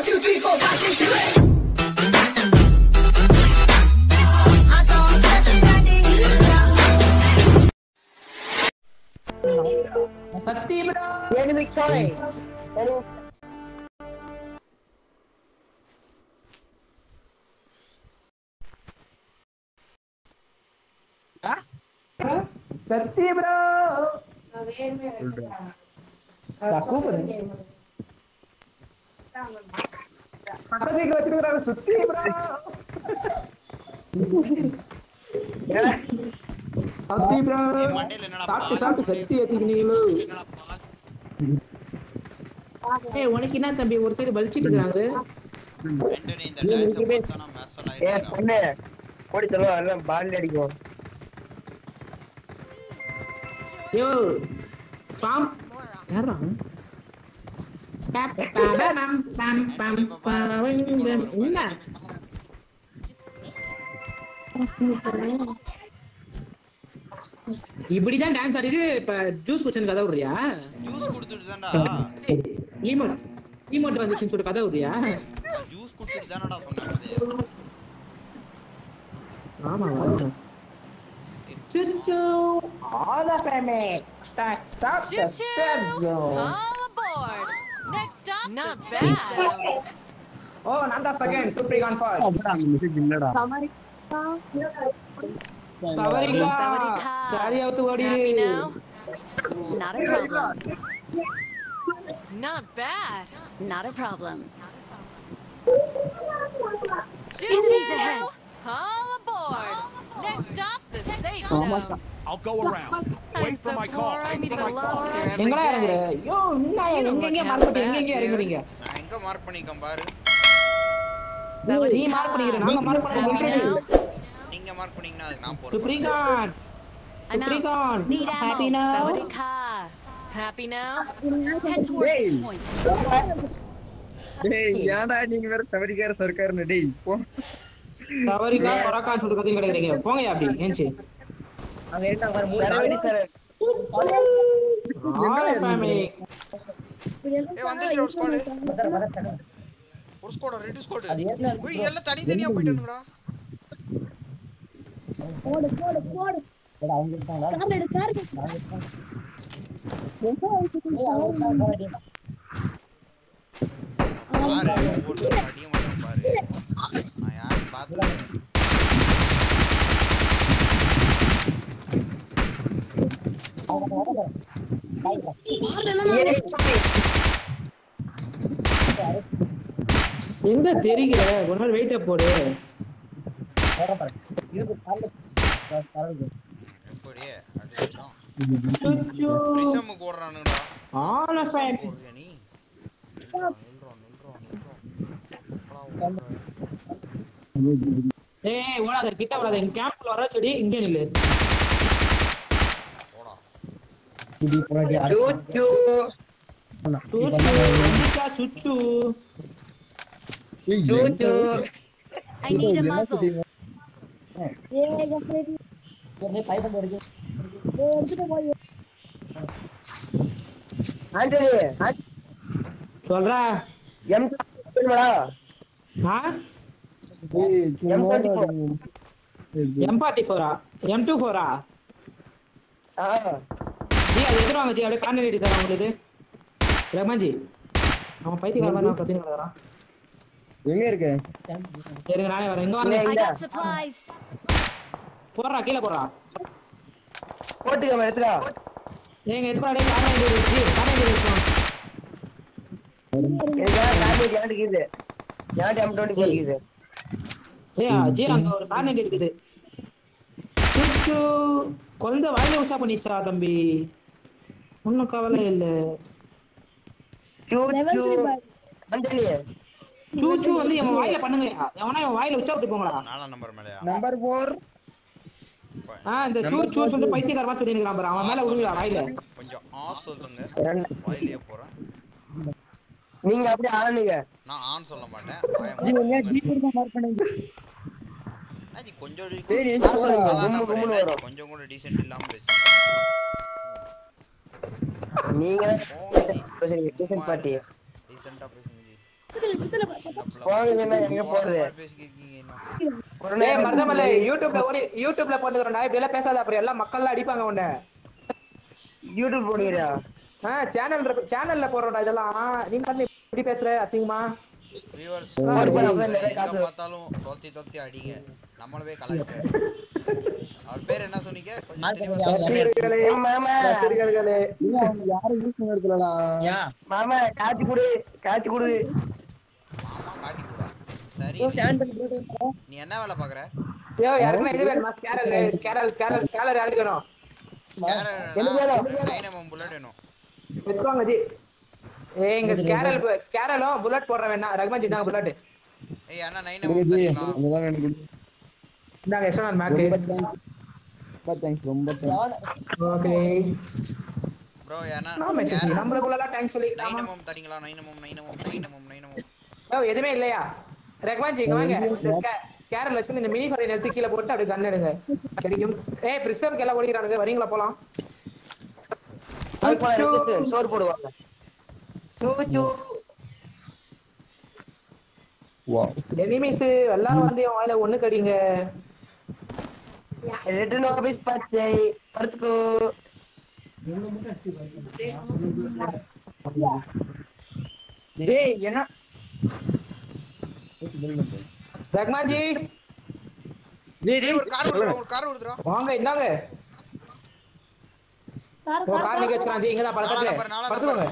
two, three, four, five, six, seven, eight. Sathi bro Enemy coming. Enemy. Sathi bro கூப்பிடு பக்கத்து வீட்டுல வச்சிருக்கிறாங்க சுத்தி ப்ரோ சத்தி ப்ரோ மண்டையில என்னடா சாப்பிட்டு சாப்பிட்டு சத்தி ஏத்திக்கினீங்களோ என்னடா பால்? ஏய் உனக்கு என்ன தம்பி ஒரு சைடு வலிச்சிட்டு இருக்காங்க ரெண்டு நீ இந்த dance அ பார்த்தா நான் mess எல்லாம் ஏ ஆயிட்டேன். பொண்ணு ஓடி சொல்லுவா எல்லாம் பால் அடிக்கும் யோ ஃபார்ம் யாரா பம் பம் பம் பம் பம் என்ன இப்படிதான் டான்ஸ் ஆடிட்டு இப்ப ஜூஸ் குச்சன் கதை விடுறியா ஜூஸ் குடுத்துட்டு தான்டா ஈமோட் ஈமோட் வந்துச்சுன்னு சொல்லிட்டு கதை விடுறியா ஜூஸ் குடிச்சிட்டு தானடா சொன்னேன் அது. ஆமா சுச்சு ஆல் ஆஃப் எமே stop stop the steps All aboard! Next stop, Not bad. ஓ நான் தான் செகண்ட் சூப்பர் ஃபர்ஸ்ட் சவரிகா Sawadika. சாரி அவுத்து ஓடி Happy now? Not a problem. Not bad. Not a problem. Enemies ahead. All aboard. Next stop, the safe zone. I'll go around. I'm Wait for so my poor, call. I'm Wait eating for a my call. lobster every எங்கடா இறங்குற day. யோ என்ன You don't எங்க எங்க look mark half பண்ணி எங்க bad, எங்க dude. இறங்குறீங்க நான் எங்க மார்க் பண்ணிருக்கேன் பாரு நீ மார்க் பண்ணிக்கிற நாங்க மார்க் Happy பண்ண now? நீங்க மார்க் பண்ணீங்கன்னா அதுக்கு நான் போறேன் சுப்ரீகான் I'm சுப்ரீகான் out. Need happy ammo. Now Sawadika. Happy now? Head towards this point. டேய் ஏன்டா நீங்க வேற சவரிக்கார சர்க்காருன்னு டேய் போ சவரிகா சொரக்கான் சொல்லிட்டு கத்தி கிடக்குறீங்க போங்க அப்படி ஏஞ்சி அங்க என்ன பாரு மூணு சரவடி சார் ஆல் ஃபேமிலி ஏய் வந்துச்சு ஒரு ஸ்குவாட் ஒரு ஸ்குவாட் ரெண்டு ஸ்குவாட் ஓய் எல்லாம் தனி தனியா போயிட்டானுங்கடா பாரு ஒவ்வொரு அடியும் மட்டும் பாரு நான் யாரும் பார்த்தது இல்ல. எங்க தெரிகிற ஒரு நாள் வெயிட்ட போடு எப்படியே அடிச்சிட்டோம் சுச்சு பிரிசமுக்கு ஓடுறானுங்கடா ஆல் ஃபேமிலி போடுறியா நீ நில்றோம் நில்றோம் நில்றோம் நில்றோம் ஏய் ஓடாத கிட்ட வராத எங்க கேம்ப்ல வர செடி இங்க நில்லு போடா சூச்சு சுச்சு வந்துச்சா சுச்சு சூச்சு I need a muzzle. Antony சொல்றா எம் வேணுமாடா ஆ M twenty four M forty ஃபோரா எம் டூ ஃபோரா ஆ ஜி அது எத்தனை வாங்க ஜி அப்படியே கான்டெக்ட் அடி தரேன் உங்களுக்கு ரமஞ்சி அவன் பைத்தியக்கார மாதிரி கத்தின்னு கிடக்குறான் எங்க இருக்கு சரிங்க நானே வரேன் இங்க வாங்க I got supplies. போடுறா கீழே போடுறா போட்டுக்க எடுத்துடா ஏங்க எதுக்கு அப்படியே கான்டெக்ட் ஜி கான்டெக்ட் இருக்கும் எனக்கு காலேஜ் யாருக்கு இது யாருக்கு எம் டுவெண்ட்டி ஃபோர் இருக்குது ஏய் ஜி அங்க ஒரு கான்டெக்ட் இருக்குது சுச்சு குழந்தை வாயில உச்சா பண்ணிச்சா தம்பி ஒன்றும் கவலை இல்லை சூச்சு ஆண்டனி சூச்சு வந்து என் வாயில பண்ணுங்க எவனா என் வாயில உச்சா விட்டு போங்களா நாலாம் நம்பர் மேலயா நம்பர் ஃபோர் ஆ இந்த சூ சூ சொல்லிட்டு பைத்தியக்காரமா சொல்லி நிக்கிறான் பாரு அவன் மேல விடுங்களா வாயில கொஞ்சம் ஆ சொல்லுங்க வாயிலேயே போறேன் நீங்க அப்படியே ஆளுங்க நான் ஆன் சொல்ல மாட்டேன் வாயை அஜி கொஞ்சம் டி- டேய், நீ நாலாம் சொல்லுங்க. number கும்பு கும்புன்னு என்ன அஜி, வரும். கொஞ்சம் கூட டீசென்ட் இல்லாம பேசு நீங்க போங்க ஜி. டீசன்ட் பார்ட்டி டீசெண்டா பேசுங்க ஜி போகுதுன்னா எங்க போறது பேசிக்கிருக்கீங்க இன்னும் ஒரு ஏய் நேரம் மருதமலை யூடியூப்ல ஓடி யூடியூப்ல போட்டுக்கிறோம்டா இப்படி எல்லாம் பேசாத அப்புறம் எல்லாம் மக்கள்லாம் அடிப்பாங்க உன்னை யூடியூப் போடுறியா ஆ சேனல் சேனல்ல போடுறோம்டா இதெல்லாம் நீ பண்ணி இப்படி பேசுற அசிங்கமா வியூவர்ஸ் ஒரு படம் அப்பதான் நிறைய எங்க காசு பார்த்தாலும் துரத்தி துரத்தி அடிங்க நம்மளவே கலாய்ச்சாரு அவர் பேர் என்ன சொன்னீங்க கொஞ்சம் தெளிவா ரசிகர்களே மாமா ரசிகர்களே மாமா காட்சி கொடு காட்சி கொடு மாமா காட்டி கூடா சரி நீ என்ன வேலை பாக்குற யோ யாருக்குமே இது வேணுமா ஸ்கேரல் ஸ்கேரல் ஸ்கேரல் ஸ்கேலர் யாருக்கு வேணும் எனக்கு வேணும், எனக்கு நைன் புல்லட் வேணும் வெச்சுவாங்க ஜி ஏய் இங்க ஸ்கேரல் ஸ்கேரலும் புல்லட் போடுற வேணா ரகுமான் ஜி தாங்க புல்லட் ஏய் அண்ணா நைன் எம்எம் தரீங்களா இந்தாங்க எக்ஸ்ட்ரா மேக் ஓகே ப்ரோ ஏன்னா நான் மெசேஜ் நம்மளுக்குள்ள தேங்க்ஸ் சொல்லி நைன் எம்எம் தரீங்களா nine MM nine MM nine MM nine MM yo எதுவுமே இல்லையா ரகுமான் ஜி இங்க வாங்க இந்த கேரல் வச்சு இந்த மினி ஃபரின் எடுத்து கீழே போட்டு அப்படியே கன் எடுங்க கிடைக்கும் ஏய் பிரிசம்க்கு எல்லாம் ஓடிக்கிறானுங்க வரீங்களா போலாம் அது போல resist, சோறு போடுவாங்க சூ, சூ. எனிமீஸ் எல்லாம் வந்து என் வாயில ஒண்ணு கடிங்க ரிட்டர்ன் ஆபீஸ் பச்சை படுத்துக்கோ டேய் என்ன ரகுமான் ஜி ஏய் ஒரு கார் வருதுடா ஒரு கார் வருதுடா வாங்க இந்தாங்க ஓ கார் நிக்க வச்சுக்கிறான் ஜி இங்க தான் பக்கத்துல நாலா நம்பர், நாலா படுத்துக்கோங்க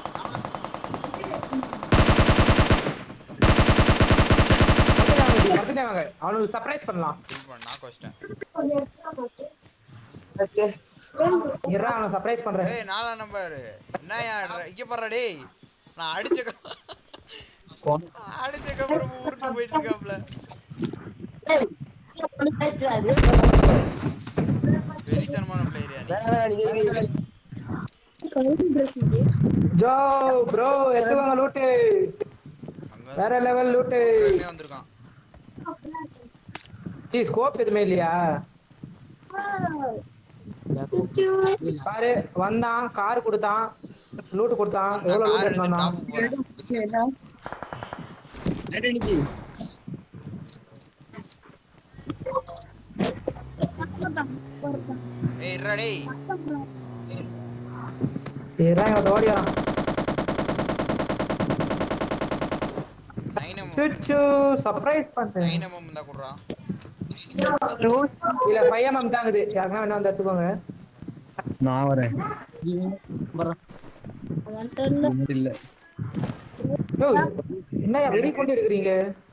படுத்துட்டே வாங்க அவனுக்கு சர்ப்ரைஸ் பண்ணலாம் கில் பண்ண நான் வச்சிட்டேன் ஓகே இருடா அவனை சர்ப்ரைஸ் பண்றேன் ஏய் நாலா நம்பர் என்னயா இங்க பாருடா டேய் நான் அடிச்ச க- அடிச்ச அப்புறம் ஊருக்கு போயிட்டு இருக்காப்ல வெறித்தனமான பிளேயர் நீ வேணாம், வேணாம், நீங்க இங்க இருங்க. ஜோ ப்ரோ எடுத்துவாங்க லூட்டு அங்க வேற லெவல் லூட்டு இருந்து வந்திருக்கான் ஜி ஸ்கோப் எதுவுமே இல்லையா பாரு வந்தான் கார் கொடுத்தான் லூட்டு கொடுத்தான் நான் எவ்வளவு கார் லூட் எடுத்து வந்தான் டாப் போறேன் ஏய் இருடா டேய் ஏறா இவன் ஓடியான் நைன் எம்எம் சுச்சு சர்ப்ரைஸ் பண்ணேன் நைன் எம்எம் இருந்தா குடுறா இல்ல ஃபைவ் எம்எம் தாங்குது யாருன்னா வேணா வந்து எடுத்துக்கோங்க நான் வரேன் இல்ல யோ, என்னய்யா ரெடி கொண்டு இருக்கிறீங்க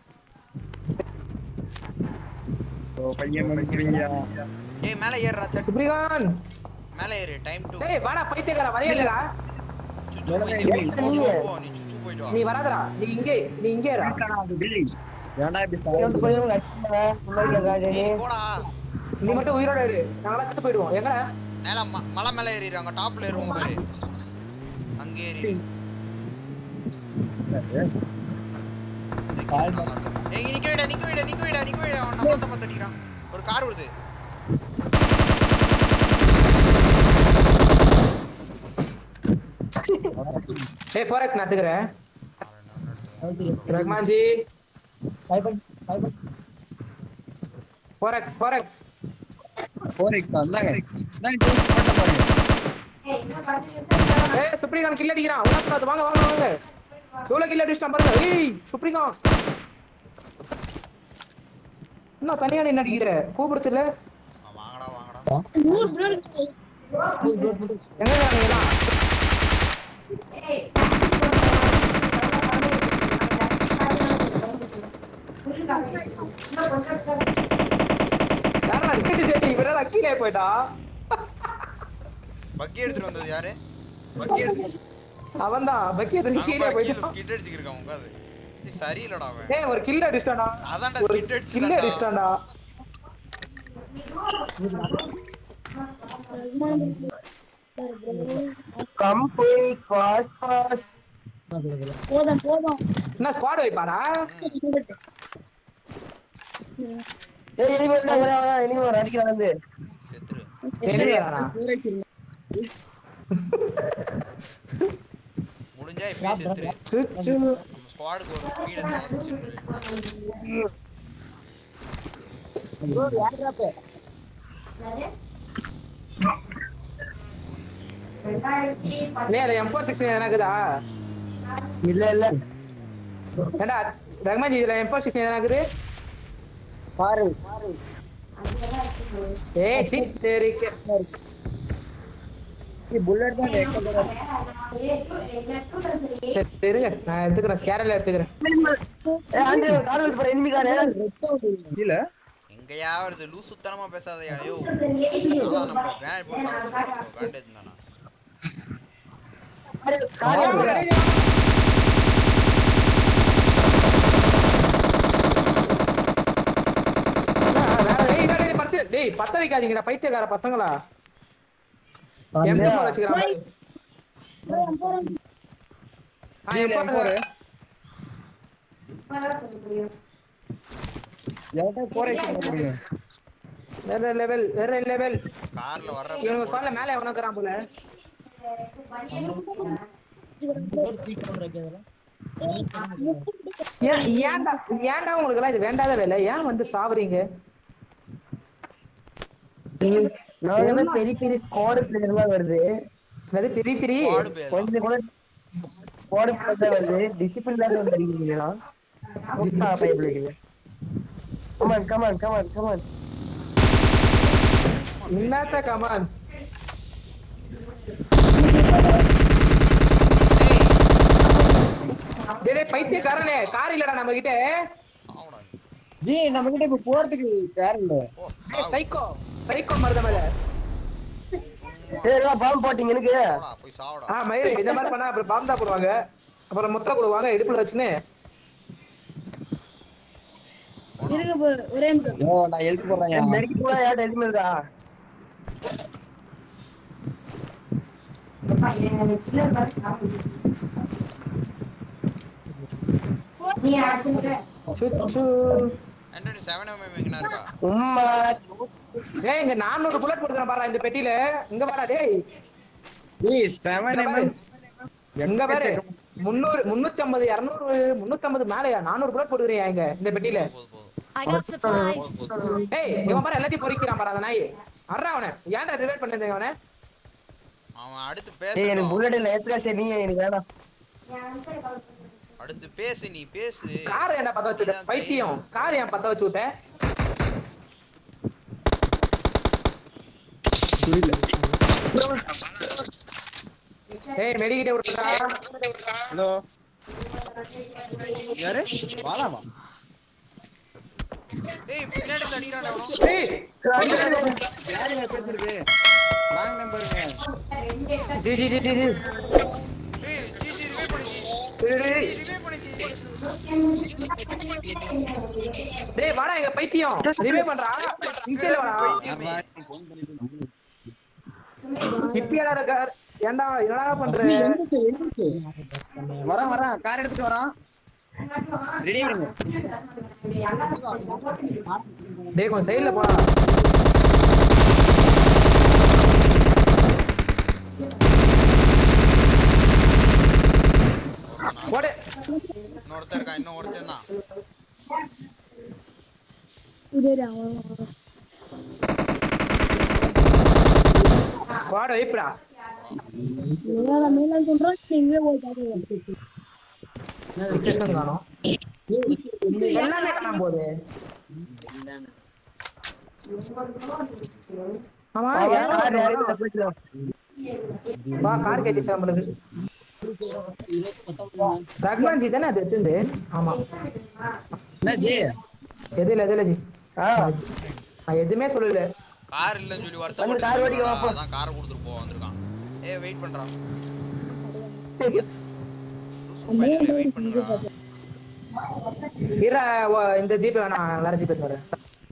ஓ, பையன் நினைக்கிறீங்க ஏய் மேல ஏறுடா சட் சுப்ரிகான் மேல ஏறு டைம் டு டேய் வாடா பைத்தியக்கார வரையலடா சுச்சு போயிட்டு போ, போ, போ, நீ சுச்சு போயிட்டு வா நீ வராதடா நீ இங்கே நீ இங்கே இரு ஏன்டா இப்படி இங்க வந்து போய் உங்க அச்சா, முன்னாடி இருக்காரு. ஏய் போடா நீ மட்டும் உயிரோட இரு நாங்களா செத்து போயிடுவோம் எங்கடா மேல ம- மலை மேல ஏறிடு அங்க டாப்ல ஏறுவோம் பாரு அங்க ஏறி ஏய் நிக்க விட நிக்க விட நிக்க விட நிக்க விட அவன் நம்ம தான் அடிக்கிறான் ஒரு கார் வருது ஏய் ஃபோரெக்ஸ் நான் எடுத்துக்கிறேன் ரஹ்மான் ஜி ஃபோரெக்ஸ் ஃபோரெக்ஸ் போறீங்க வந்தாங்க இந்தாங்க, போட்ட பாருங்க. ஏய் சுப்ரிகான் கில் அடிக்கிறான் உனக்கு வாங்க வாங்க வாங்க எவ்வளவு கில் அடிச்சிட்டான் பாருங்க ஏய் சுப்ரிகான் என்ன தனியா நின்னு அடிக்கிற கூப்பிடுறது இல்ல ஆ, வாங்கடா வாங்கடா எங்க இருக்காங்க எல்லாம் யாரா டிக்கெட் தேடி இவரா கீழே போயிட்டா பக்கி எடுத்துட்டு வந்தது யாரு பக்கி எடுத்து அவன் தான் பக்கி எதிர்த்து கீழே போயிட்டான் ஸ்கிட் அடிச்சுக்கிருக்கான் உட்காந்து ஏய், சரியில்லடா அவன் ஏய் ஒரு கில் அடிச்சிட்டான்டா அதான்டா ஒரு ஸ்கிட் அடிச்சு கில் அடிச்சிட்டான்டா Come quick, fast, fast. என்ன ஸ்குவாட் வைப்பாரா ஏய், enemy வரான், வரான், வரான், enemy வரான், அடிக்கிறான் வந்து. செத்துரு என்ன முடிஞ்சா இப்பயே செத்துரு சுச்சு. நம்ம ஸ்குவாடுக்கு ஒரு ஸ்பீட தொலைச்சின்னு டேய் எம் ஃபோர் சிக்ஸ்டீன் எதனா இருக்குதா இல்ல இல்ல ஏண்டா ரஹ்மான் இதுல எம் ஃபோர் சிக்ஸ்டீன் எதனா இருக்குது பாரு ஏய் சி தெரிக்க புல்லட் தான் சரி இருங்க நான் எடுத்துக்கிறேன் ஸ்கேரல்ல எடுத்துக்கிறேன் ஏ ஆண்டி கார் வந்து பாரு எனிமி கார் இல்ல எங்கயா வருது லூசுத்தனமா பேசாதயா ஐயோ அதான் நம்ம கிராண்ட் போட்டு காண்டேஜ் தானா கார் ஏய், டேய், டேய், பத்து டேய் பத்த வைக்காதீங்கடா பைத்தியக்கார பசங்களா எம் ஃபோர் வச்சுக்கிறான் ஆ எம் ஃபோர் என்கிட்ட போர் எக்ஸ் முடியும் வேற லெவல் வேற லெவல் கார்ல வர்ற இவனுக்கு ஸ்குவாட்ல மேல எவனக்குறான் போல ஏன் ஏன்டா ஏன்டா உங்களுக்கு எல்லாம் இது வேண்டாத வேலை ஏன் வந்து சாவறீங்க நான் வந்து பெரிய பெரிய ஸ்குவாட் பிளேயர் எல்லாம் வருது அது பெரிய பெரிய ஸ்குவாடு பேர் கொஞ்சம் கூட ஸ்குவாட் பிளேயர் தான் வருது டிசிப்ளின் தான் வந்து அடிக்கிறீங்களா முட்டா பைபிளுக்கு கமான் கமான் கமான் கமான் என்னத்த கமான் டேய் பைத்தியக்காரனே கார் இல்லடா நம்ம கிட்ட ஆவடா ஜி நம்ம கிட்ட இப்ப போறதுக்கு யாரும் இல்ல ஓ ஏய் சைக்கோ சைக்கோ மருத மேல ஏய் எல்லாம் பாம்பு போட்டீங்க எனக்கு சாவடா போய் சாவடா ஆ மயிறு இந்த மாதிரி பண்ணா அப்புறம் பாம்பு தான் போடுவாங்க அப்புறம் முத்த போடுவாங்க இடுப்புல வச்சுன்னு ஓ நான் எழுத்து போடுறேன் மெடிக்கல் கூட யார்ட்ட எதுவுமே இருக்கா சுச்சு ஆண்டனி 7 mm எங்கனா இருக்கா உம்மா ஏய் இங்க 400 புல்லட் போட்டுறேன் பாரு இந்த பெட்டியில இங்க பாடா டேய் ப்ளீஸ் செவன் எம்எம் இங்க பாரு முந்நூறு முன்னூத்தி ஐம்பது இருநூறு முன்னூத்தி ஐம்பது மேலயா நானூறு புல்லட் போட்டுக்கிறியா இங்க இந்த பெட்டியில போதும் போதும் I got supplies. ஏய் இவன் பாரு எல்லாத்தையும் பொறிக்கிறான் பாரு அந்த நாய் அறா அவனை ஏன்டா ரிவைட் பண்ணது அவனை அவன் அடுத்து ஏய் எனக்கு பேசணும் புல்லட் இல்ல ஏத்துக்கா சரி நீ எனக்கு வேணாம் அடுத்து பேசு நீ பேசு கார் என்ன பத்த வச்சு விட்ட பைத்தியம் கார் ஏன் பத்த வச்சு விட்ட ஏய் மெடிக்கிட்ட விட்டுடா ஹலோ யாரு வாலாமா ஏய் பின்னாடி இருந்து அடிக்கிறான்டா அவனும் ஏய் யாருங்க பேசுறது நாங்க நம்பருங்க G G G G G ஏய் ஜிஜி ரிவே பண்ணிச்சு டேய், டேய், ரிவே பண்ணிச்சு டேய் வாடா எங்க பைத்தியம் ரிவே பண்றா இன்சைல வாடா ஃபோன் பண்ணிட்டு இப்படியாடா இருக்க ஏன்டா என்னடா பண்ற எந்திரிச்சு, எந்திரிச்சு. வரேன் வரேன் கார் எடுத்துட்டு வரோம் ரெடி பண்ணுங்க டேய் கொஞ்சம் சைடுல போடா போடு இன்னொருத்தன் இருக்கான் இன்னும் ஒருத்தன் தான் போட வைப்புடா சிஸ்டம் காணோம் எல்லாமே காணாம போகுது ஆமா யாரோ யார் யாரு ஒருத்தன் போயிட்டு வா கார் கேட்டுச்சா நம்மளுக்கு ரகுமான் ஜி தானே அது எடுத்துந்து ஆமா என்ன ஜி எது இல்ல எது இல்ல ஜி ஆ நான் எதுவுமே சொல்லல கார் இல்லன்னு சொல்லி வந்து car ஓட்டிக்க வா, போ. வருத்தம் அதான் காரை கொடுத்துட்டு போ வந்திருக்கான் ஏய் வெயிட் பண்றான் வெயிட் பண்ணுறான் இர இந்த ஜீப் வேணாம் வேற ஜீப் வரேன்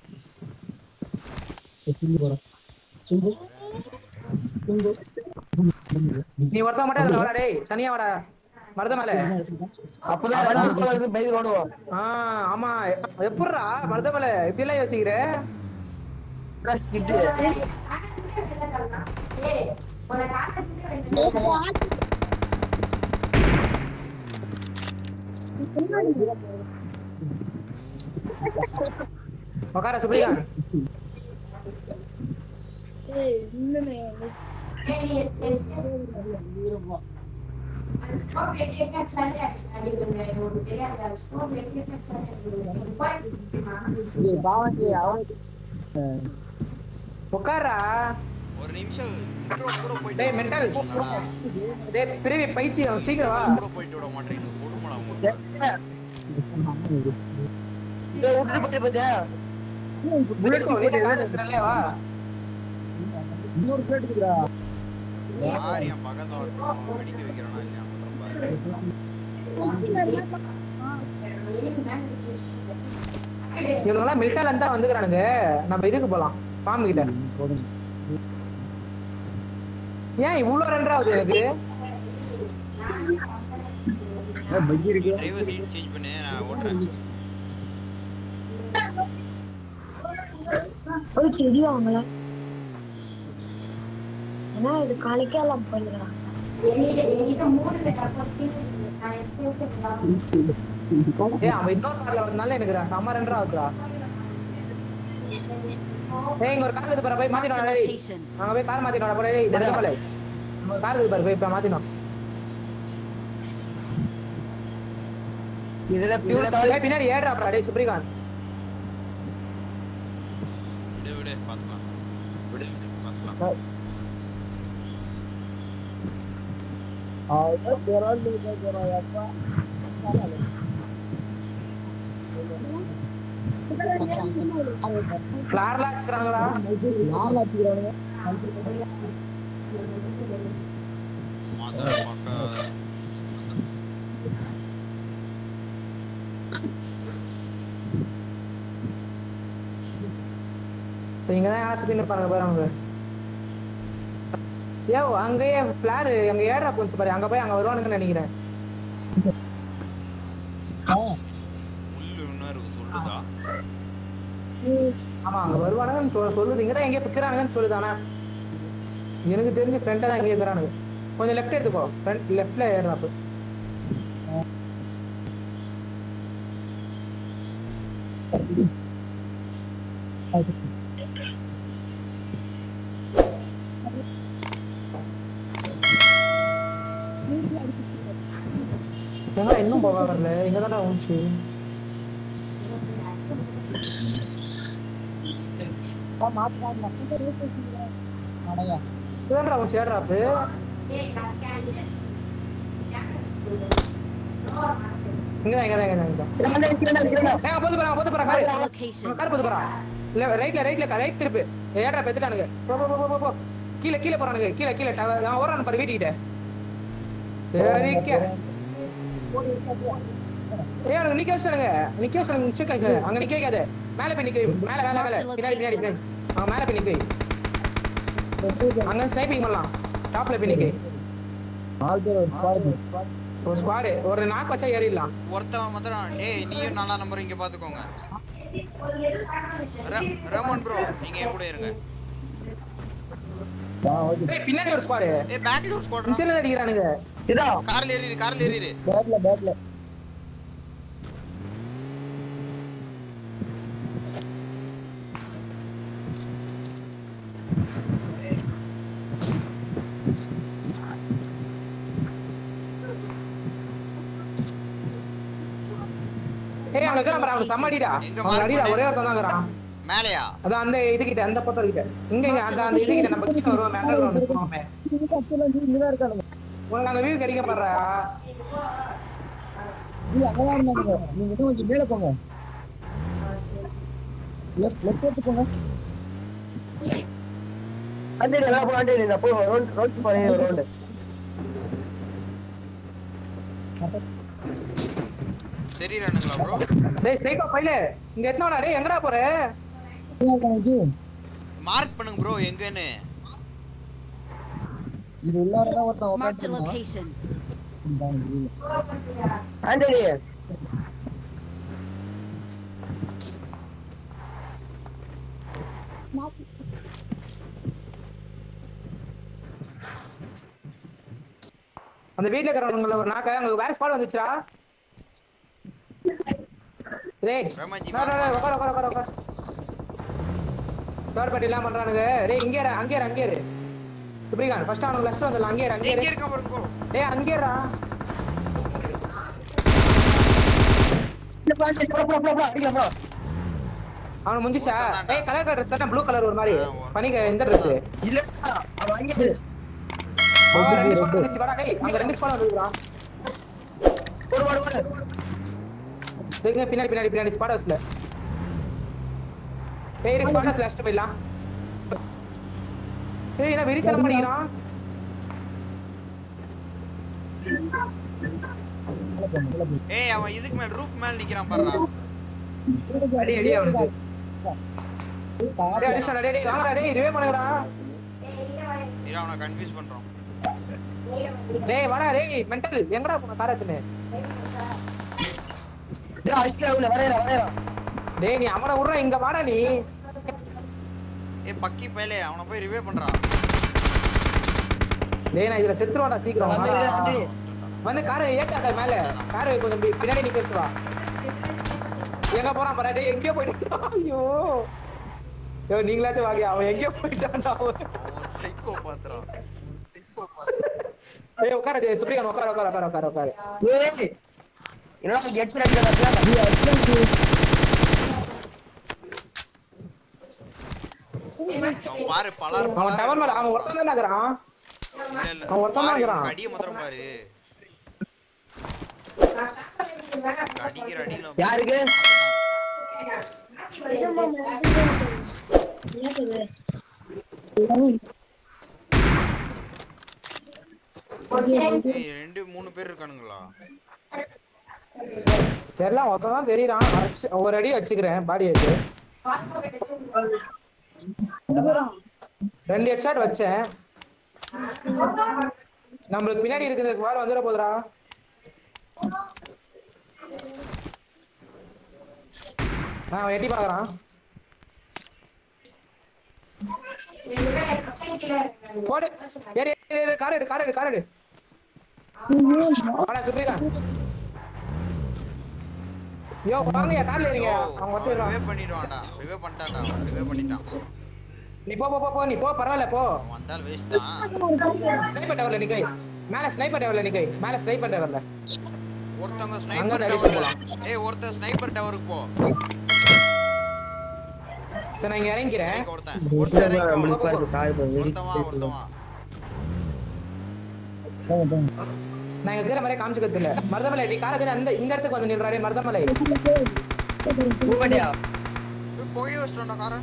நீ ஒருத்தன் மட்டும் அதுல வாடா டேய் தனியா வாடா மருத மேல அப்பதான் ரெண்டு ஸ்கூல்ல இருந்து பைக் ஓடுவோம் ஆ ஆமா எப்படிடா மருத மேல இப்படி எல்லாம் யோசிக்கிற ப்ளஸ் கிட்டு உட்கார சுப்ரியா பாவஞ்சி அவனுக்கு உட்காரா ஒரு நிமிஷம் இன்ட்ரோ கூட போயிட்டு டேய் வர மென்டல் மாட்டீங்களா? டேய் பிரிவி பைத்தியம் சீக்கிரம் வா கூட போயிட்டு விட மாட்டீங்க கொடுமடா உங்களுக்கு இதை விட்டுட்டு போட்டு பாத்தியா புல்லட் வீட்டை காட்டுறதுல வா இன்னொரு பிளேட் இருக்குடா யார் என் பக்கத்துல வரட்டும் வெடிக்க வைக்கிறானா இல்லையா மட்டும் பாரு இவங்கெல்லாம் மில்கால இருந்தா வந்துக்கிறானுங்க நம்ம இதுக்கு போலாம் ஃபார்ம் கிட்ட ஏன் இவ்வளவு ரெண்டரை ஆகுது எனக்கு பஜ்ஜி இருக்கு டிரைவர் சீட் சேஞ்ச் பண்ணு நான் ஓட்டுறேன் போய் செடி வாங்கல ஏன்னா இது காலைக்கே எல்லாம் போயிருக்கிறாங்க ஏய் அவன் இன்னொரு கார்ல வந்தனால எனக்கு செம்ம ரெண்டரை ஆகுதுடா ஏய் இங்க ஒரு கார் இருக்கு பாரு போய் Marked மாத்தினோம் a டேய் location. அங்க போய் கார் மாத்தினோம் போல டேய் இந்த போல நம்ம கார் இருக்கு பாரு போய் இப்ப மாத்தினோம் இதுல இதுல ஏய் பின்னாடி ஏறாப்டா டேய் சுப்ரிகாந்த் விடு விடு பாத்துக்கலாம் விடு விடு பாத்துக்கலாம் அவ்வளோ பிறந்து போகிறோம் அப்பா ஃபிளார்லாம் வச்சுக்கிறாங்களா யார் வச்சுக்கிறானுங்க மாதா மக்கா இப்போ இங்க தான் யாரும் சுத்தி நிற்பாங்க பாரு அவங்க ஏ அங்கேயே ஃபிளார் அங்க ஏறா போச்சு பாரு அங்க போய் அங்க வருவானுங்கன்னு நினைக்கிறேன் முள்ளு உணர்வு சொல்லுதா ஆமா அங்க வருவானுங்கன்னு சொல் சொல்லுது இங்க தான் எங்கேயோ பிக்கிறானுங்கன்னு சொல்லுது ஆனா எனக்கு தெரிஞ்ச ஃப்ரெண்டை தான் எங்கேயோ இருக்கிறானுங்க கொஞ்சம் லெஃப்ட் எடுத்துக்கோ ஃப்ரண்ட் லெஃப்ட்ல ஏறாப்பு எங்க இன்னும் போக வரல இங்க தானே வந்துச்சு இதுதான்டா வந்துச்சு ஏறாப்பு இங்கதான் இங்கதான் இங்கதான் இங்கதான் நிக்கிறேன்டா, நிக்கிறேன்டா. ஏங்க போது போறாங்க போது போறாங்க Marked a car location. Car போது போறான் இல்ல ரைட்ல ரைட்ல ரைட் திருப்பு ஏடா பெத்துட்டானுங்க போ போ போ, போ போ கீழ கீழ போறானுங்க கீழ கீழ டவர் அவன் ஓடுறான் பாரு வீட்டுக்கிட்ட சரிக்க ஏய் அவனுக்கு நிக்க வச்சானுங்க நிக்க வச்சானுங்க நிக்க வச்சானுங்க அங்க நிக்க வைக்காத மேல போய் நிக்க வை. மேல மேல மேல பின்னாடி பின்னாடி பின்னாடி அவன் மேல போய் நிக்க வை. அங்க ஸ்னைப்பிங் பண்ணலாம் டாப்ல போய் நிக்க வை. நாலு பேர் ஒரு squad. ஒரு ஸ்குவாடு ஒரு நாக்கு வச்சா ஏறிடலாம் ஒருத்தவன் மாத்திரம் டேய் நீயும் நாலா நம்பர் இங்க பாத்துக்கோங்க ர- ரமன் ப்ரோ நீங்க என் கூட இருங்க ஆ, okay. ஏய் பின்னாடி ஒரு ஸ்குவாடு ஏய் பேக்ல ஒரு ஸ்குவாட் மிச்சல அடிக்கிறானுங்க இதா கார்ல ஏறிடு கார்ல ஏறிடு பேக்ல பேக்ல ஏய் அவனுக்கு இருக்கிறான் பாரு அவனுக்கு செம்ம அடிடா எங்க அவனுக்கு mark அடிடா பண்ணு? ஒரே ஒருத்தன் தான் இருக்கிறான் மேலையா அதான் அந்த இதுகிட்ட அந்த பக்கம் கிட்ட இங்க இங்க அந்த அந்த இதுகிட்ட நம்ம கிட்ட வருவோம் அண்டர் கிரவுண்ட் போவோமே இங்கதான் இருக்கானுங்க உனக்கு அந்த வியூ கிடைக்க பாடுறா இல்ல அங்கதான் இருந்தானுங்க நீங்க இன்னும் கொஞ்சம் மேல போங்க லெஃப்ட் லெஃப்ட் எடுத்து போங்க ஆண்டனி எல்லாம் போ ஆண்டனி நான் போ ரோட் ரோட் போறேன் ரோடு தெரியறானுங்களா ப்ரோ டேய் சைக்கோ பைல இங்க எத்தனை டேய் எங்கடா போற இங்கதான் இருக்கானுங்க ஜி. மார்க் பண்ணுங்க ப்ரோ எங்கன்னு இது உள்ளாரதான் ஒருத்தன் Marked a உட்காந்துருந்தான் location. ஆண்டனி அந்த வீட்ல இருக்கிறவங்கள ஒரு நாக்க அங்க வேற ஸ்பாட் வந்துச்சா டேய் ரமாஜி, டேய், டேய், டேய், உட்காரு உட்காரு உட்காரு உட்காரு தேர்ட் பார்ட்டி எல்லாம் பண்றானுங்க டேய் இங்கே இரு அங்கே இரு அங்கே இரு சுப்ரிகான் ஃபர்ஸ்ட் அவனுக்கு லெஃப்ட் வந்துடலாம் அங்கே இரு அங்கே எங்க இரு இருக்க பாருங்க bro. டேய் அங்கே இருடா இல்ல பா சரி, போடா போடா போடா போடா அடிக்கலாம் போடா அவனுக்கு முடிஞ்சிச்சா ஒருத்தன் தான்டா. டேய் கலர் கலர் ட்ரெஸ் தானே ப்ளூ கலர் ஒரு மாதிரி ஆ, ஒரு- பண்ணிக்க எந்த ட்ரெஸ் இல்ல அவன் அங்கே இரு. ரெண்டு ஸ்பாட் வந்துச்சு வாடா டேய் அங்க ரெண்டு ஸ்பாட் வந்துருக்கான் ஓடு ஓடு ஓடு தேங்க பின்னாடி பின்னாடி பின்னாடி ஸ்பாட் ஹவுஸ்ல டேய் ஸ்பாட் ஹவுஸ்ல லாஸ்ட் போயிடலாம் டேய் என்ன வெறித்தனம் பண்ணிக்கிறான் ஏய் அவன் இதுக்கு மேல ரூஃப் மேல நிக்கிறான் பாருடா அடி அடி அவனுக்கு டேய் அடிச்சா டேய் டேய் வாங்கடா டேய் ரிவே பண்ணுங்கடா இரு அவனை கன்ஃபியூஸ் பண்றோம் டேய் வாடா டேய் மென்டல் எங்கடா போன காரத்துன்னு இதோ அடிச்சுட்டு உள்ள வரையறா வரையறா டேய் நீ அவன விடுற இங்க வாடா நீ ஏய் பக்கி பயலே அவனை போய் ரிவே பண்றான் டேய் நான் இதுல செத்துருவாடா சீக்கிரம் வந்து வாடா. வந்து வந்து காரை ஏத்தாத மேல காரை கொஞ்சம் பி- பின்னாடி நீ பேசுவா எங்க போறான் பாரு டேய் எங்கேயோ போயிட்டான் ஐயோ ஐயோ நீங்களாச்சும் வாங்க அவன் எங்கேயோ போயிட்டான்டா அவன் சைக்கோ பாத்துறான் ஏய் உட்கார ஜெய் சுப்ரிகான் உட்கார உட்கார உட்கார உட்கார உட்கார ஏய் என்னடா கெட் பண்ணி அடிக்கிறா அவன் பாரு பலர் அவன் பலர் டவர் மேல அவன் ஒருத்தன் தான் நகரான் இல்ல இல்ல அவன் ஒருத்தன் தான் பாரு இருக்கிறான். இவனுக்கு அடிய மாத்திரம் பாரு அடிக்கிற அடியில யாருக்கு ஏய் ரெண்டு மூணு பேர் இருக்கானுங்களா தெரியல ஒருத்தன் தான் தெரியறான் அடிச்சு ஒரு அடி வச்சுக்கிறேன் பாடி வச்சு ரெண்டு ஹெட்ஷாட் வச்சேன் நம்மளுக்கு பின்னாடி இருக்கிற ஸ்குவாட் வந்துட போதுடா ஆ அவன் எட்டி பாக்குறான் போடு ஏறு ஏறு, ஏறு கார் எடு கார் எடு கார் எடு வாடா சுப்ரீகான் யோ வாங்கயா கார்ல ஏறிங்க அவங்க வந்துடுறான் ரிவே பண்ணிடுவான்டா ரிவே பண்ணிட்டான்டா ரிவே பண்ணிட்டான் நீ போ போ போ போ நீ போ பரவாயில்ல போ அவன் வந்தால் வேஸ்ட் தான் ஸ்னைப்பர் டவர்ல நிக்கை மேல ஸ்னைப்பர் டவர்ல நிக்கை மேல ஸ்னைப்பர் டவர்ல ஒருத்தவங்க அங்க ஸ்னைப்பர் அடிச்சு டவர்ல ஏய் ஒருத்தன் ஸ்னைப்பர் டவருக்கு போ சரி நான் இங்க இறங்கிறேன் இறங்கி ஒருத்தன் ஒருத்தன் இறங்கி வா. நம்மளுக்கு பாருங்க தாய் பாருங்க ஒருத்தன் வா ஒருத்தன் வா நான் இங்க இருக்கிற மாதிரி காமிச்சுக்கிறது இல்ல மருதமலை நீ காலத்துல அந்த இந்த இடத்துக்கு வந்து நின்றாரே மருதமலை பூமாட்டியா ஏய், போய் வச்சிட்டோம்டா காரை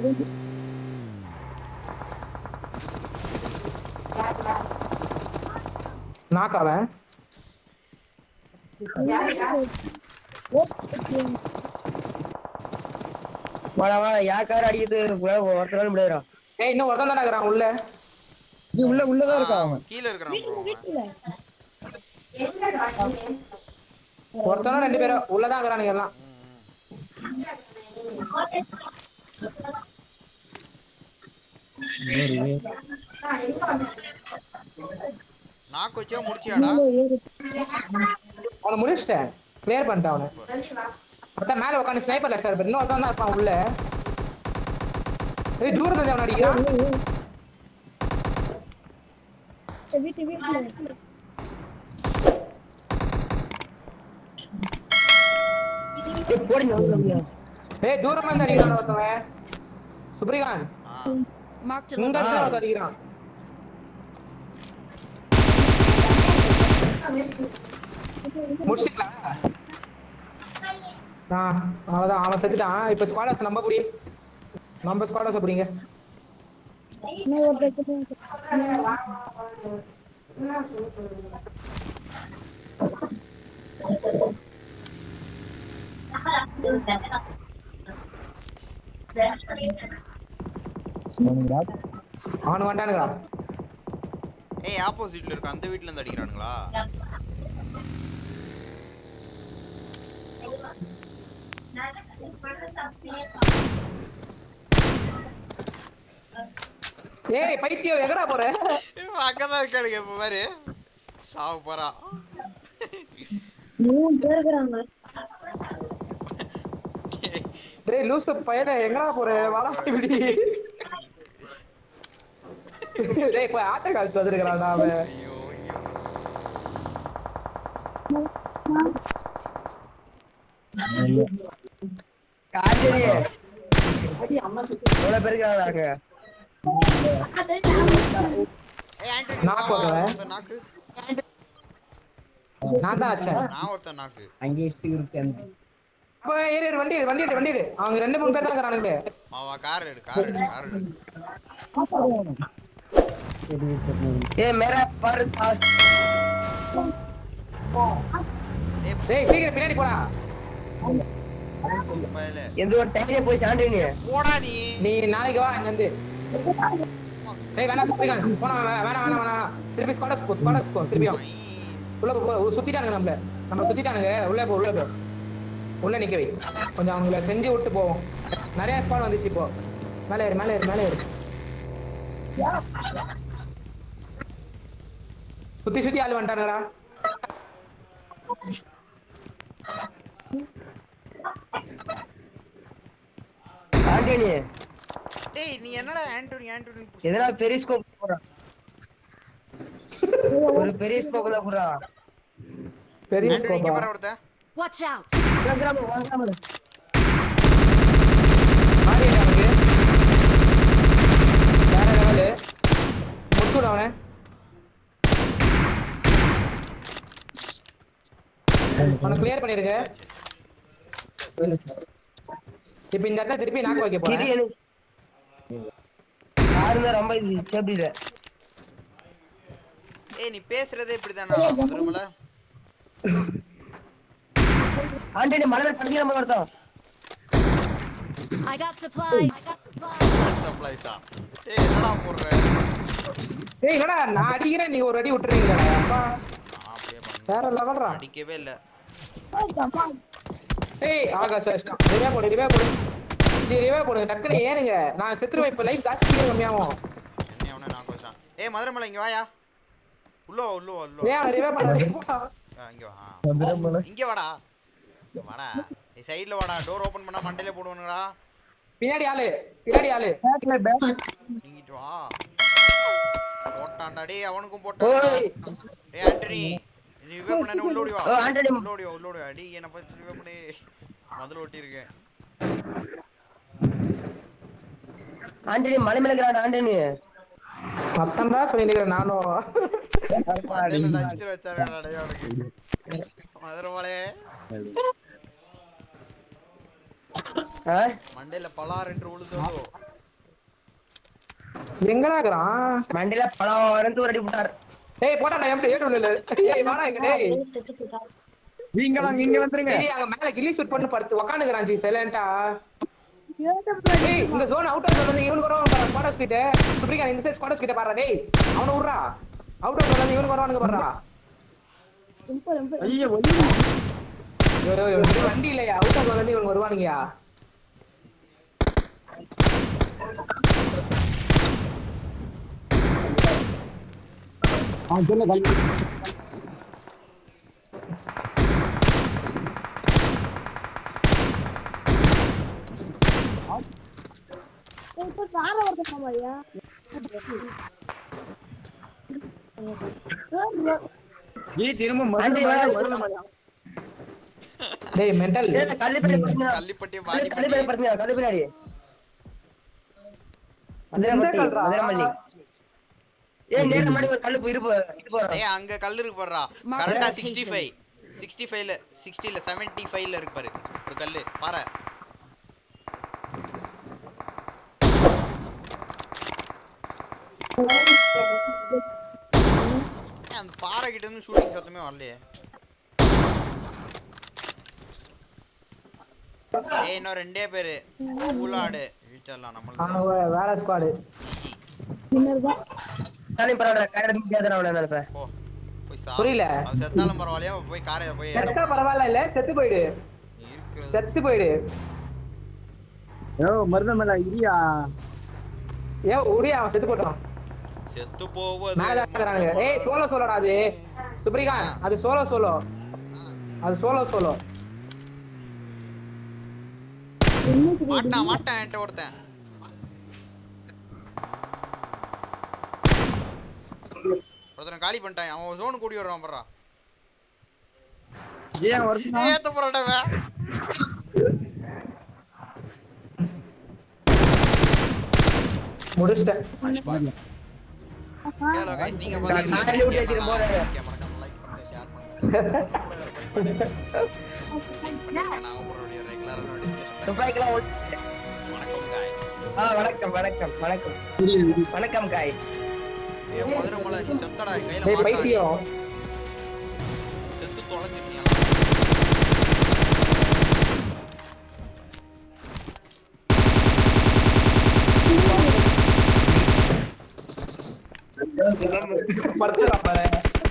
நாக்காவன் வாடா வாடா யார் கார் அடிக்கிறது ஒருத்தர் நாள் முடியாதுடா ஏய் இன்னும் ஒருத்தன் தானே இருக்கிறான் உள்ள நீ உள்ள உள்ளதான் இருக்கா அவன் கீழ இருக்கிறான் bro அவன். ஒருத்தனும் ரெண்டு பேரும் உள்ளதான் இருக்கிறானுங்க எல்லாம் ம், ம். நாக்கு வச்சா முடிச்சியாடா அவனை முடிச்சிட்டேன் கிளியர் பண்ணிட்டேன் அவனை அதான் மேல உட்காந்து ஸ்னைப்பர் லட்சம் இருப்பான் இன்னும் ஒருத்தன் தான் இருப்பான் உள்ள ஏய் தூரத்துல இருந்து அவன் அடிக்கிறான் வீட்டு வீட்டுல ஏய், போடி நம்ம ஏய் தூரமா இருந்து அடிக்கிறான் ஒருத்தவன் சுப்ரிகான் ஆ. Marked a இங்க location. இருந்து ஒருத்தன் அடிக்கிறான் முடிச்சிட்டீங்களா ஆ அவ்வளவுதான் அவன் செத்துட்டான் இப்ப ஸ்குவாடர்ஸ் நம்ப புடி நம்ம ஸ்குவாடர்ஸ் அப்படிங்க இன்னும் ஒரு தடவை அவனு வந்தானுங்களா ஏய் ஆப்போசிட்ல இருக்க அந்த வீட்ல இருந்து அடிக்கிறானுங்களா ஏய் பைத்தியம் எங்கடா போற இவன் அங்கதான் இருக்கானுங்க இப்ப பாரு சாவு போறான் மூணு பேர் இருக்கிறாங்க டேய் லூசு பையனே எங்கடா போற வாடா இப்படி டேய் போய் ஆட்ட காலத்து வந்துருக்கான்டா அவன் ஐயோ ஐயோ காஞ்சனி எவ்வளவு பேருக்கு நாங்க ஏய் ஆண்டனி நாக்கு வா, வா, வரல. ஒருத்தன் நாக்கு நான் தான் அடிச்சேன் நான் ஒருத்தன் நாக்கு அங்கே ஸ்டீல் சேர்ந்து அப்ப ஏறு ஏறு, வண்டி எடு, வண்டி எடு, வண்டி எடு. அவங்க ரெண்டு மூணு பேர் தான் இருக்கிறானுங்க வா வா கார் எடு கார் எடு கார் எடு ஏ மேரா பர் பாஸ் டேய் சீக்கிரம் பின்னாடி போடா பயலே எந்த ஒரு டைம்ல போய் சாண்டனி போடா நீ நீ நாளைக்கு வா இங்க வந்து டேய் வேணாம் சுத்திக்கான் போனா வேணாம் வேணாம் வேணாம் வேணாம் திருப்பி ஸ்குவாடஸ் போ ஸ்குவாடஸ் போ திருப்பியும் ஐ, உள்ள போ போ, சுத்திட்டானுங்க நம்மள நம்ம சுத்திட்டானுங்க உள்ள போ உள்ள போ உள்ள நிக்க வை கொஞ்சம் அவங்கள செஞ்சு விட்டு போவோம் நிறைய ஸ்குவாட் வந்துச்சு இப்போ மேலே ஏறு மேலே ஏறு மேலே ஏறு சுத்தி சுத்தி ஆள் வந்துட்டானுங்கடா ஆண்டனி டேய் நீ என்னடா ஆண்டனி ஆண்டனி எதனா பெரிய ஸ்கோப் போறான் ஒரு பெரிய ஸ்கோப்ல போறா பெரிய ஆண்டனி இங்க ஸ்கோப்பா பாரு ஒருத்தன் Watch out! கிராம வாங்காம மாறி அவனுக்கு வேற லெவலு முட்டுட அவனை அவனை கிளியர் பண்ணிருங்க இப்ப இந்த இடத்துல திருப்பி நாக்கு வைக்க கிரி போறேன் எனக்கு யாருமே ரொம்ப சேஃப்டி இல்ல ஏய் நீ பேசுறதே இப்படிதானா மதுரமல ஆண்டனி மலை படிக்கிற மாதிரி ஒருத்தன் I got supplies. சப்ளைஸா டேய் என்னடா போடுற ஏய் என்னடா நான் அடிக்கிறேன் நீ ஒரு அடி விட்டுறீங்க அப்பா நான் அப்படியே பண்ண வேற லெவல்ரா அடிக்கவே இல்ல ஏய் ஆகாஷ் அஷ்டம் ரிவே போடு ரிவே போடு ஜி ரிவே போடுங்க டக்குனு ஏறுங்க நான் செத்துருவேன் இப்ப லைஃப் ஜாஸ்தி சீக்கிரம் கம்மியாகும் என்ன அவன நான் கோச்சான் ஏய் மதுரமலை இங்க வாயா உள்ள வா உள்ள வா உள்ள வா ஏன் அவனை ரிவே பண்ண ஆ, இங்க வா ஆ. இங்க வாடா இங்க வாடா நீ சைடுல வாடா டோர் ஓபன் பண்ணா மண்டையில போடுவானுங்கடா பின்னாடி ஆளு பின்னாடி ஆளு நீங்கிட்டு வா போட்டான்டா டேய் அவனுக்கும் போட்டான் ஓய் டேய் ஆண்டனி நீ ரிவே பண்ண உள்ள ஓடி வா ஓ, ஆண்டனி. உள்ள ஓடி வா உள்ள ஓடி வா டேய் என்ன பத்தி ரிவே பண்ணி முதல்ல ஓட்டி இருக்கேன் ஆண்டனி மலை மேல இருக்கிறான் ஆண்டனி மத்தம் தான் சொல்லிட்டு நானும் மண்டையில நச்சு வச்சாருடா டேய் அவனுக்கு மதுரமலை ஆ? மண்டையில பலார் என்று உழுதோ எங்கடா இருக்கிறான் மண்டையில பழம் வரந்து ஒரு அடி விட்டார் ஏய் போடா நான் எப்படி ஏடு இல்ல ஏய் வாடா இங்க டேய் நீங்க வாங்க இங்க வந்துருங்க ஏய் அங்க மேல கில்லி ஷூட் பண்ணி படுத்து உட்காந்துக்கறான் ஜி சைலண்டா ஏய் இந்த ஜோன் அவுட் ஆஃப் வந்து இவனுக்கு வரவன் பாரு ஸ்குவாடர்ஸ் கிட்ட சுப்ரிகா இந்த சைடு ஸ்குவாடர்ஸ் கிட்ட பாரு டேய் அவன விடுறா அவுட் ஆஃப் வந்து இவனுக்கு வரவனுக்கு பாருடா ரொம்ப ரொம்ப ஐயோ ஐயோ, ஐயோ, இவனுக்கு வண்டி இல்லையா அவுட் ஆஃப் வந்து இவனுக்கு வருவானுங்கயா இப்ப கார ஓட்டணும் ஐயா நீ திரும்ப ஆண்டனி மதுரை வேணா. டேய் மெண்டல் ஏய், கல்லு பின்னாடி படுத்துங்க. கள்ளிப்பட்டி கல்லு வாடி கல்லு பின்னாடி படுத்துங்க, கல்லு பின்னாடி மதுரைப்பட்டி, கல்றா? மதுரைமல்லி. ஏய், நேரா முன்னாடி ஒரு கல்லு போய் இருப்பு, இது போறோம். டேய் அங்க கல் இருக்கு பாருடா Mark கரெக்டா location. 65 65ல 60ல 75ல இருக்கு பாரு ஒரு கல்லு பாரு ஏன் அந்த பாறை கிட்ட இருந்து ஷூட்டிங் சத்தமே வரலையே ஏய் இன்னும் ரெண்டே பேரு ஊலாடு வீட்டெல்லாம் நம்மளுக்கு வேற ஸ்குவாடு தானே பரவாயில்ல, கார் எடுக்க முடியாதுடா அவனை நினைப்பேன். போ போய் சா புரியல. அவன் செத்தாலும் பரவாயில்லையா போய் காரை போய் ஏத்த செத்தா போடா. பரவாயில்ல இல்ல செத்து போயிடு நீ இருக்கிறது செத்து போயிடு ஓ மருதமலை இரியா ஏ உடைய அவன் செத்து போட்டான் செத்து போவது மேல தான் இருக்கிறானுங்க ஏய் சோலோ சோலோடா அது சுப்ரிகான் அது சோலோ சோலோ அது சோலோ சோலோ மாட்டான் மாட்டான் என்கிட்ட ஒருத்தன் ஒருத்தன் காலி பண்ணிட்டான் அவன் ஜோனு கூடி வருவான் பண்றான் ஏன் ஒருத்தன் ஏத்த போறாடா முடிச்சிட்டேன் ஹலோ गाइस நீங்க நான் நாலு விட்டு வச்சிருக்கேன் போறேன். மறக்காம லைக் பண்ணுங்க ஷேர் பண்ணுங்க subscribe பண்ணுங்க நான் உங்களுடைய ரெகுலர் நோட்டிஃபிகேஷன் துபாய்க்கெல்லாம் ஓடி- வணக்கம் गाइस ஆ வணக்கம் வணக்கம் வணக்கம் வணக்கம் காய்ஸ் ஏய் மதுரை மலை நீ செத்தடா என் கையில டேய் மாட்டாடி பைத்தியம் செத்து தொலைஞ்சிருந்தியா படுத்துடா பாரு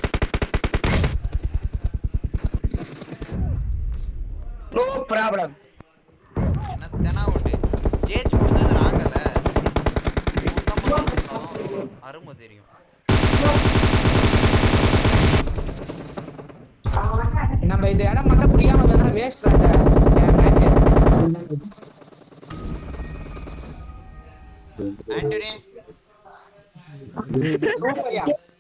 நோ ப்ராப்ளம் என்ன தெனா விட்டு ஜேஜ் கொடுத்தது நாங்கல்ல அருமை தெரியும் நம்ம இந்த இடம் மட்டும் புரியாம இருந்தா வேஸ்ட் மேட்ச் ஆண்டனி சூப்பர்யா